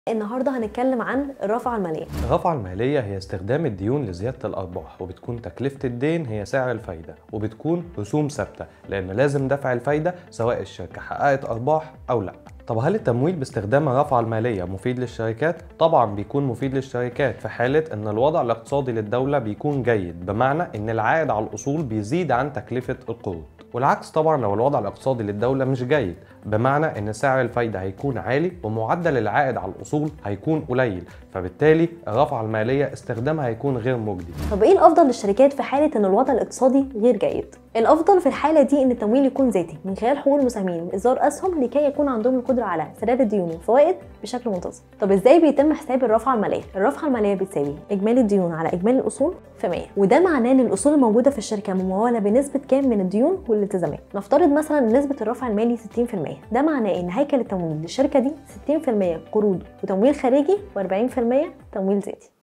النهارده هنتكلم عن الرافعه الماليه الرافعة المالية هي استخدام الديون لزيادة الأرباح وبتكون تكلفة الدين هي سعر الفايدة وبتكون رسوم ثابتة لأن لازم دفع الفايدة سواء الشركة حققت أرباح أو لأ طب هل التمويل باستخدام الرافعة المالية مفيد للشركات؟ طبعا بيكون مفيد للشركات في حالة ان الوضع الاقتصادي للدولة بيكون جيد بمعنى ان العائد على الأصول بيزيد عن تكلفة القروض والعكس طبعا لو الوضع الاقتصادي للدولة مش جيد بمعنى ان سعر الفايدة هيكون عالي ومعدل العائد على الأصول هيكون قليل فبالتالي الرافعة المالية استخدامها هيكون غير مجدي طب ايه الافضل للشركات في حاله ان الوضع الاقتصادي غير جيد الافضل في الحاله دي ان التمويل يكون ذاتي من خلال حقوق المساهمين واصدار اسهم لكي يكون عندهم القدره على سداد الديون والفوائد بشكل منتظم طب ازاي بيتم حساب الرافعه الماليه الرافعه الماليه بتساوي اجمالي الديون على اجمالي الاصول في 100 وده معناه ان الاصول الموجوده في الشركه مموله بنسبه كام من الديون والالتزامات نفترض مثلا ان نسبه الرفع المالي 60% ده معناه ان هيكل التمويل للشركه دي 60% قروض وتمويل خارجي و40% تمويل ذاتي